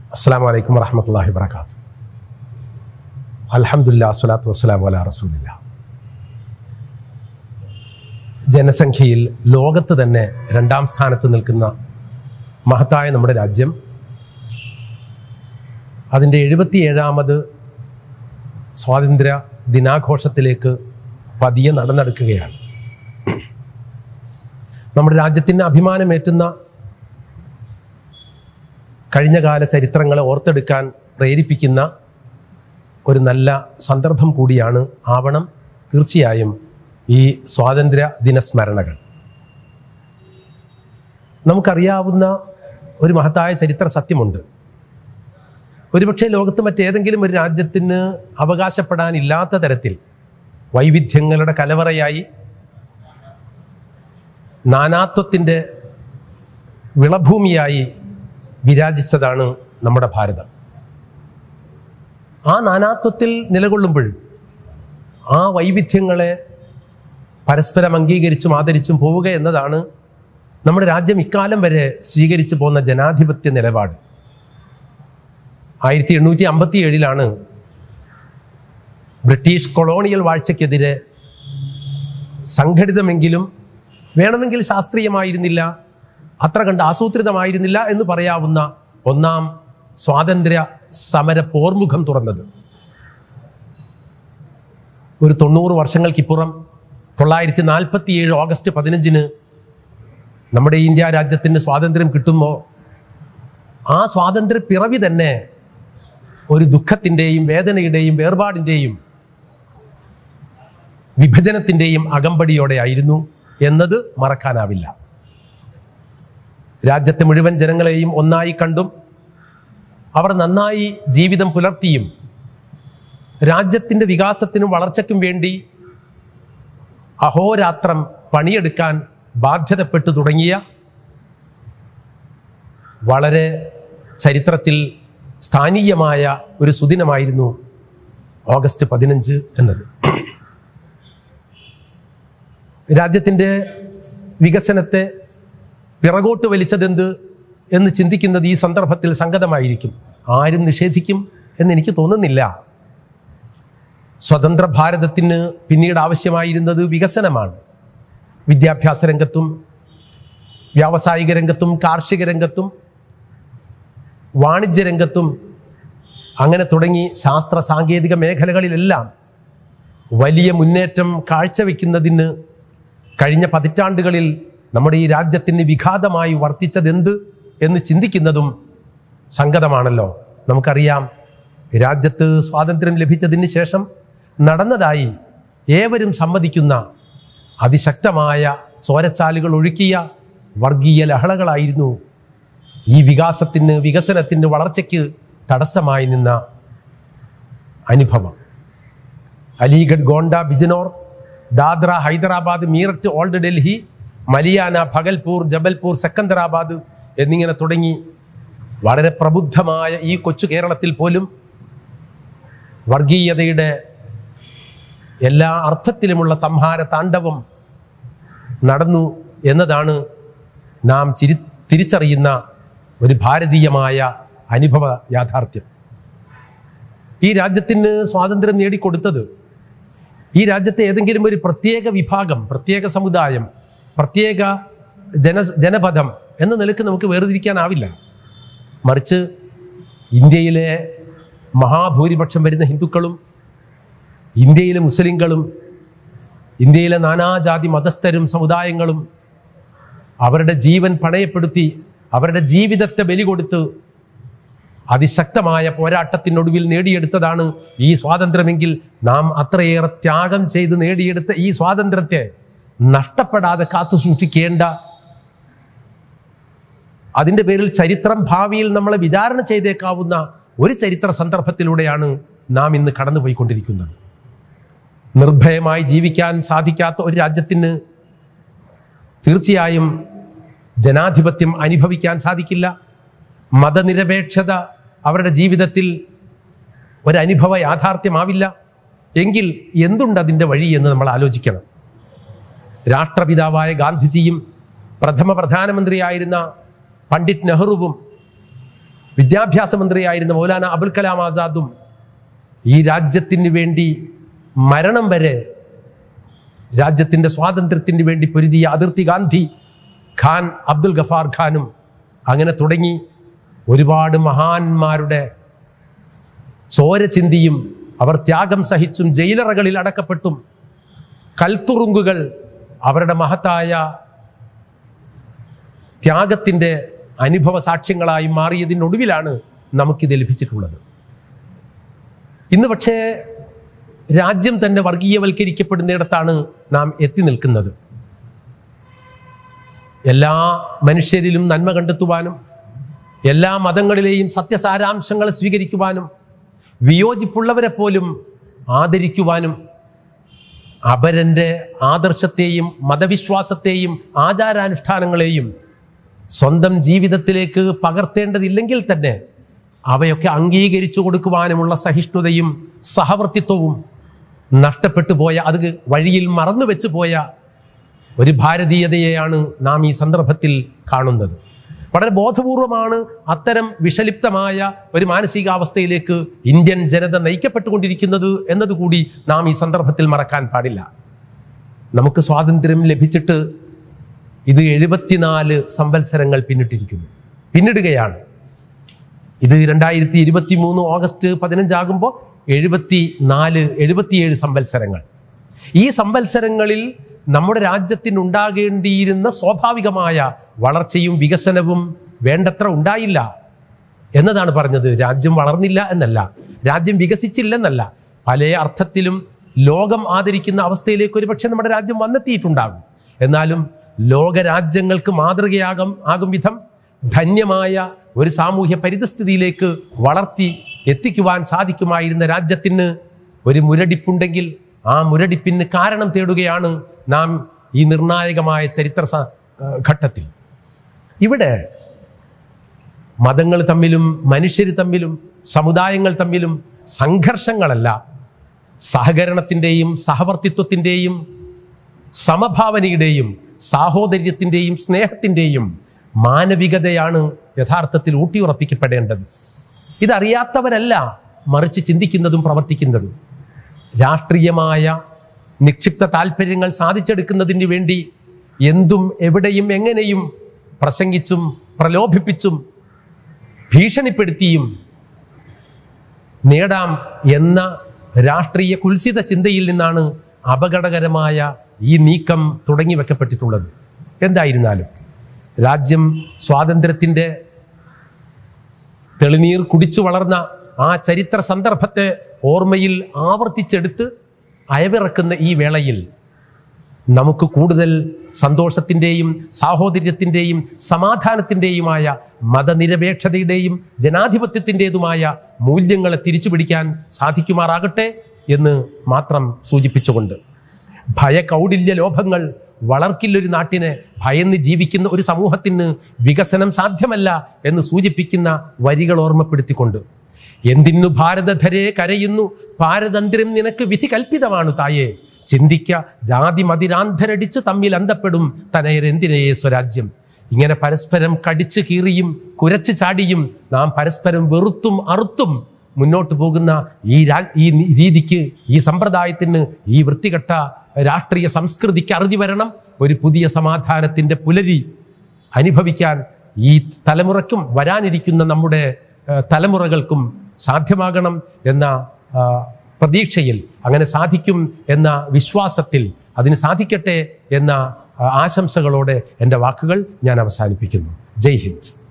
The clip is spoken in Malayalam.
അസ്സാം വലൈക്കും വറഹമത്തല്ലാഹി വർക്കാത്തു അലഹമുല്ല അസ്വലാത്തു വസ്സലാം വല റസൂലില്ല ജനസംഖ്യയിൽ ലോകത്ത് തന്നെ രണ്ടാം സ്ഥാനത്ത് നിൽക്കുന്ന മഹത്തായ നമ്മുടെ രാജ്യം അതിൻ്റെ എഴുപത്തിയേഴാമത് സ്വാതന്ത്ര്യ ദിനാഘോഷത്തിലേക്ക് പതിയെ നടന്നെടുക്കുകയാണ് നമ്മുടെ രാജ്യത്തിന് അഭിമാനമേറ്റുന്ന കഴിഞ്ഞകാല ചരിത്രങ്ങളെ ഓർത്തെടുക്കാൻ പ്രേരിപ്പിക്കുന്ന ഒരു നല്ല സന്ദർഭം കൂടിയാണ് ആവണം തീർച്ചയായും ഈ സ്വാതന്ത്ര്യ ദിനസ്മരണകൾ നമുക്കറിയാവുന്ന ഒരു മഹത്തായ ചരിത്ര സത്യമുണ്ട് ഒരുപക്ഷെ ലോകത്ത് മറ്റേതെങ്കിലും ഒരു രാജ്യത്തിന് അവകാശപ്പെടാനില്ലാത്ത തരത്തിൽ വൈവിധ്യങ്ങളുടെ കലവറയായി നാനാത്വത്തിൻ്റെ വിളഭൂമിയായി വിരാജിച്ചതാണ് നമ്മുടെ ഭാരതം ആ നാനാത്വത്തിൽ നിലകൊള്ളുമ്പോഴും ആ വൈവിധ്യങ്ങളെ പരസ്പരം അംഗീകരിച്ചും ആദരിച്ചും പോവുക എന്നതാണ് നമ്മുടെ രാജ്യം ഇക്കാലം വരെ സ്വീകരിച്ചു പോന്ന ജനാധിപത്യ നിലപാട് ആയിരത്തി എണ്ണൂറ്റി അമ്പത്തി ഏഴിലാണ് ബ്രിട്ടീഷ് കൊളോണിയൽ വാഴ്ചയ്ക്കെതിരെ സംഘടിതമെങ്കിലും വേണമെങ്കിൽ ശാസ്ത്രീയമായിരുന്നില്ല അത്ര കണ്ട് ആസൂത്രിതമായിരുന്നില്ല എന്ന് പറയാവുന്ന ഒന്നാം സ്വാതന്ത്ര്യ സമര പോർമുഖം തുറന്നത് ഒരു തൊണ്ണൂറ് വർഷങ്ങൾക്കിപ്പുറം തൊള്ളായിരത്തി നാൽപ്പത്തി ഏഴ് ഓഗസ്റ്റ് പതിനഞ്ചിന് നമ്മുടെ ഇന്ത്യ രാജ്യത്തിന് സ്വാതന്ത്ര്യം കിട്ടുമ്പോൾ ആ സ്വാതന്ത്ര്യ പിറവി തന്നെ ഒരു ദുഃഖത്തിൻ്റെയും വേദനയുടെയും വേർപാടിൻ്റെയും വിഭജനത്തിൻ്റെയും അകമ്പടിയോടെ ആയിരുന്നു എന്നത് മറക്കാനാവില്ല രാജ്യത്തെ മുഴുവൻ ജനങ്ങളെയും ഒന്നായി കണ്ടും അവർ നന്നായി ജീവിതം പുലർത്തിയും രാജ്യത്തിൻ്റെ വികാസത്തിനും വളർച്ചയ്ക്കും വേണ്ടി അഹോരാത്രം പണിയെടുക്കാൻ ബാധ്യതപ്പെട്ടു തുടങ്ങിയ വളരെ ചരിത്രത്തിൽ സ്ഥാനീയമായ ഒരു സുദിനമായിരുന്നു ഓഗസ്റ്റ് പതിനഞ്ച് എന്നത് രാജ്യത്തിൻ്റെ വികസനത്തെ പിറകോട്ട് വലിച്ചതെന്ത് എന്ന് ചിന്തിക്കുന്നത് ഈ സന്ദർഭത്തിൽ സംഗതമായിരിക്കും ആരും നിഷേധിക്കും എന്ന് എനിക്ക് തോന്നുന്നില്ല സ്വതന്ത്ര ഭാരതത്തിന് പിന്നീട് ആവശ്യമായിരുന്നത് വികസനമാണ് വിദ്യാഭ്യാസ രംഗത്തും വ്യാവസായിക രംഗത്തും കാർഷിക രംഗത്തും വാണിജ്യ രംഗത്തും അങ്ങനെ തുടങ്ങി ശാസ്ത്ര സാങ്കേതിക മേഖലകളിലെല്ലാം വലിയ മുന്നേറ്റം കാഴ്ചവെക്കുന്നതിന് കഴിഞ്ഞ പതിറ്റാണ്ടുകളിൽ നമ്മുടെ ഈ രാജ്യത്തിന് വിഘാതമായി വർത്തിച്ചതെന്ത് എന്ന് ചിന്തിക്കുന്നതും സംഗതമാണല്ലോ നമുക്കറിയാം രാജ്യത്ത് സ്വാതന്ത്ര്യം ലഭിച്ചതിന് ശേഷം നടന്നതായി ഏവരും സമ്മതിക്കുന്ന അതിശക്തമായ ചോരച്ചാലുകൾ ഒഴുക്കിയ വർഗീയ ലഹളകളായിരുന്നു ഈ വികാസത്തിന് വികസനത്തിന് വളർച്ചയ്ക്ക് തടസ്സമായി നിന്ന അനുഭവം അലിഗഡ് ഗോണ്ട ബിജനോർ ദാദ്ര ഹൈദരാബാദ് മീററ്റ് ഓൾഡ് ഡൽഹി മലിയാന ഭഗൽപൂർ ജബൽപൂർ സെക്കന്ദരാബാദ് എന്നിങ്ങനെ തുടങ്ങി വളരെ പ്രബുദ്ധമായ ഈ കൊച്ചു കേരളത്തിൽ പോലും വർഗീയതയുടെ എല്ലാ അർത്ഥത്തിലുമുള്ള സംഹാര താണ്ഡവം നടന്നു എന്നതാണ് നാം ചിരി തിരിച്ചറിയുന്ന ഒരു ഭാരതീയമായ അനുഭവ യാഥാർത്ഥ്യം ഈ രാജ്യത്തിന് സ്വാതന്ത്ര്യം നേടിക്കൊടുത്തത് ഈ രാജ്യത്തെ ഏതെങ്കിലും ഒരു പ്രത്യേക വിഭാഗം പ്രത്യേക സമുദായം പ്രത്യേക ജന ജനപദം എന്ന നിലക്ക് നമുക്ക് വേർതിരിക്കാനാവില്ല മറിച്ച് ഇന്ത്യയിലെ മഹാഭൂരിപക്ഷം വരുന്ന ഹിന്ദുക്കളും ഇന്ത്യയിലെ മുസ്ലിങ്ങളും ഇന്ത്യയിലെ നാനാജാതി മതസ്ഥരും സമുദായങ്ങളും അവരുടെ ജീവൻ പണയപ്പെടുത്തി അവരുടെ ജീവിതത്തെ ബലി കൊടുത്ത് അതിശക്തമായ പോരാട്ടത്തിനൊടുവിൽ നേടിയെടുത്തതാണ് ഈ സ്വാതന്ത്ര്യമെങ്കിൽ നാം അത്രയേറെ ത്യാഗം ചെയ്ത് നേടിയെടുത്ത ഈ സ്വാതന്ത്ര്യത്തെ നഷ്ടപ്പെടാതെ കാത്തു സൂക്ഷിക്കേണ്ട അതിൻ്റെ പേരിൽ ചരിത്രം ഭാവിയിൽ നമ്മളെ വിചാരണ ചെയ്തേക്കാവുന്ന ഒരു ചരിത്ര സന്ദർഭത്തിലൂടെയാണ് നാം ഇന്ന് കടന്നുപോയിക്കൊണ്ടിരിക്കുന്നത് നിർഭയമായി ജീവിക്കാൻ സാധിക്കാത്ത ഒരു രാജ്യത്തിന് തീർച്ചയായും ജനാധിപത്യം അനുഭവിക്കാൻ സാധിക്കില്ല മതനിരപേക്ഷത അവരുടെ ജീവിതത്തിൽ ഒരനുഭവ യാഥാർത്ഥ്യമാവില്ല എങ്കിൽ എന്തുണ്ട് അതിൻ്റെ വഴി എന്ന് നമ്മൾ ആലോചിക്കണം രാഷ്ട്രപിതാവായ ഗാന്ധിജിയും പ്രഥമ പ്രധാനമന്ത്രിയായിരുന്ന പണ്ഡിറ്റ് നെഹ്റുവും വിദ്യാഭ്യാസ മന്ത്രിയായിരുന്ന മൗലാന അബുൽ കലാം ആസാദും ഈ രാജ്യത്തിന് വേണ്ടി മരണം വരെ രാജ്യത്തിന്റെ സ്വാതന്ത്ര്യത്തിന് വേണ്ടി പൊരുതിയ അതിർത്തി ഗാന്ധി ഖാൻ അബ്ദുൽ ഗഫാർ ഖാനും അങ്ങനെ തുടങ്ങി ഒരുപാട് മഹാന്മാരുടെ ചോര ചിന്തിയും അവർ ത്യാഗം സഹിച്ചും ജയിലറകളിൽ അടക്കപ്പെട്ടും കൽത്തുറുങ്കുകൾ അവരുടെ മഹത്തായ ത്യാഗത്തിൻ്റെ അനുഭവ സാക്ഷ്യങ്ങളായി മാറിയതിനൊടുവിലാണ് നമുക്കിത് ലഭിച്ചിട്ടുള്ളത് ഇന്ന് പക്ഷേ രാജ്യം തന്നെ വർഗീയവൽക്കരിക്കപ്പെടുന്നിടത്താണ് നാം എത്തി നിൽക്കുന്നത് എല്ലാ മനുഷ്യരിലും നന്മ കണ്ടെത്തുവാനും എല്ലാ മതങ്ങളിലെയും സത്യസാരാംശങ്ങൾ സ്വീകരിക്കുവാനും വിയോജിപ്പുള്ളവരെ പോലും ആദരിക്കുവാനും അപരന്റെ ആദർശത്തെയും മതവിശ്വാസത്തെയും ആചാരാനുഷ്ഠാനങ്ങളെയും സ്വന്തം ജീവിതത്തിലേക്ക് പകർത്തേണ്ടതില്ലെങ്കിൽ തന്നെ അവയൊക്കെ അംഗീകരിച്ചു കൊടുക്കുവാനുമുള്ള സഹിഷ്ണുതയും സഹവർത്തിത്വവും നഷ്ടപ്പെട്ടു പോയ അത് വഴിയിൽ മറന്നു വെച്ചു പോയ ഒരു ഭാരതീയതയെയാണ് നാം ഈ സന്ദർഭത്തിൽ കാണുന്നത് വളരെ ബോധപൂർവമാണ് അത്തരം വിഷലിപ്തമായ ഒരു മാനസികാവസ്ഥയിലേക്ക് ഇന്ത്യൻ ജനത നയിക്കപ്പെട്ടുകൊണ്ടിരിക്കുന്നത് എന്നതുകൂടി നാം ഈ സന്ദർഭത്തിൽ മറക്കാൻ പാടില്ല നമുക്ക് സ്വാതന്ത്ര്യം ലഭിച്ചിട്ട് ഇത് എഴുപത്തിനാല് സംവത്സരങ്ങൾ പിന്നിട്ടിരിക്കുന്നു പിന്നിടുകയാണ് ഇത് രണ്ടായിരത്തി ഇരുപത്തി മൂന്ന് ഓഗസ്റ്റ് പതിനഞ്ചാകുമ്പോൾ എഴുപത്തി നാല് എഴുപത്തിയേഴ് സംവത്സരങ്ങൾ ഈ സംവത്സരങ്ങളിൽ നമ്മുടെ രാജ്യത്തിനുണ്ടാകേണ്ടിയിരുന്ന സ്വാഭാവികമായ വളർച്ചയും വികസനവും വേണ്ടത്ര ഉണ്ടായില്ല എന്നതാണ് പറഞ്ഞത് രാജ്യം വളർന്നില്ല എന്നല്ല രാജ്യം വികസിച്ചില്ലെന്നല്ല പല അർത്ഥത്തിലും ലോകം ആദരിക്കുന്ന അവസ്ഥയിലേക്ക് ഒരുപക്ഷെ നമ്മുടെ രാജ്യം വന്നെത്തിയിട്ടുണ്ടാകും എന്നാലും ലോകരാജ്യങ്ങൾക്ക് മാതൃകയാകും ആകും വിധം ധന്യമായ ഒരു സാമൂഹ്യ പരിതസ്ഥിതിയിലേക്ക് വളർത്തി എത്തിക്കുവാൻ സാധിക്കുമായിരുന്ന രാജ്യത്തിന് ഒരു മുരടിപ്പുണ്ടെങ്കിൽ ആ മുരടിപ്പിന് കാരണം തേടുകയാണ് നാം ഈ നിർണായകമായ ചരിത്ര സ- ഏഹ് ഘട്ടത്തിൽ ഇവിടെ മതങ്ങൾ തമ്മിലും മനുഷ്യർ തമ്മിലും സമുദായങ്ങൾ തമ്മിലും സംഘർഷങ്ങളല്ല സഹകരണത്തിൻ്റെയും സഹവർത്തിത്വത്തിൻ്റെയും സമഭാവനയുടെയും സാഹോദര്യത്തിൻ്റെയും സ്നേഹത്തിൻ്റെയും മാനവികതയാണ് യഥാർത്ഥത്തിൽ ഊട്ടിയുറപ്പിക്കപ്പെടേണ്ടത് ഇതറിയാത്തവരല്ല മറിച്ച് ചിന്തിക്കുന്നതും പ്രവർത്തിക്കുന്നതും രാഷ്ട്രീയമായ നിക്ഷിപ്ത താല്പര്യങ്ങൾ സാധിച്ചെടുക്കുന്നതിന് വേണ്ടി എന്തും എവിടെയും എങ്ങനെയും പ്രസംഗിച്ചും പ്രലോഭിപ്പിച്ചും ഭീഷണിപ്പെടുത്തിയും നേടാം എന്ന രാഷ്ട്രീയ കുൽസിത ചിന്തയിൽ നിന്നാണ് അപകടകരമായ ഈ നീക്കം തുടങ്ങി വെക്കപ്പെട്ടിട്ടുള്ളത് എന്തായിരുന്നാലും രാജ്യം സ്വാതന്ത്ര്യത്തിൻ്റെ തെളിനീർ കുടിച്ചു വളർന്ന ആ ചരിത്ര സന്ദർഭത്തെ ഓർമ്മയിൽ ആവർത്തിച്ചെടുത്ത് അയവിറക്കുന്ന ഈ വേളയിൽ നമുക്ക് കൂടുതൽ സന്തോഷത്തിൻ്റെയും സാഹോദര്യത്തിൻ്റെയും സമാധാനത്തിൻ്റെയുമായ മതനിരപേക്ഷതയുടെയും ജനാധിപത്യത്തിൻ്റെതുമായ മൂല്യങ്ങളെ തിരിച്ചുപിടിക്കാൻ സാധിക്കുമാറാകട്ടെ എന്ന് മാത്രം സൂചിപ്പിച്ചുകൊണ്ട് ഭയകൗടില്യ ലോഭങ്ങൾ വളർക്കില്ലൊരു നാട്ടിനെ ഭയന്ന് ജീവിക്കുന്ന ഒരു സമൂഹത്തിന് വികസനം സാധ്യമല്ല എന്ന് സൂചിപ്പിക്കുന്ന വരികൾ ഓർമ്മപ്പെടുത്തിക്കൊണ്ട് എന്തിനു ഭാരതധരെ കരയുന്നു പാരതന്ത്ര്യം നിനക്ക് വിധി കൽപ്പിതമാണ് തായേ ചിന്തിക്ക ജാതി മതിരാന്തരടിച്ച് തമ്മിൽ അന്തപ്പെടും തനയരെന്തിനേയെ സ്വരാജ്യം ഇങ്ങനെ പരസ്പരം കടിച്ചു കീറിയും കുരച്ചു ചാടിയും നാം പരസ്പരം വെറുത്തും അറുത്തും മുന്നോട്ട് പോകുന്ന ഈ രാ ഈ നി- രീതിക്ക് ഈ സമ്പ്രദായത്തിന് ഈ വൃത്തികെട്ട രാഷ്ട്രീയ സംസ്കൃതിക്ക് അറുതി വരണം ഒരു പുതിയ സമാധാനത്തിന്റെ പുലരി അനുഭവിക്കാൻ ഈ തലമുറയ്ക്കും വരാനിരിക്കുന്ന നമ്മുടെ ഏഹ്, തലമുറകൾക്കും സാധ്യമാകണം എന്ന ആ, പ്രതീക്ഷയിൽ അങ്ങനെ സാധിക്കും എന്ന വിശ്വാസത്തിൽ അതിന് സാധിക്കട്ടെ എന്ന ആ, ആശംസകളോടെ എൻ്റെ വാക്കുകൾ ഞാൻ അവസാനിപ്പിക്കുന്നു ജയ് ഹിന്ദ്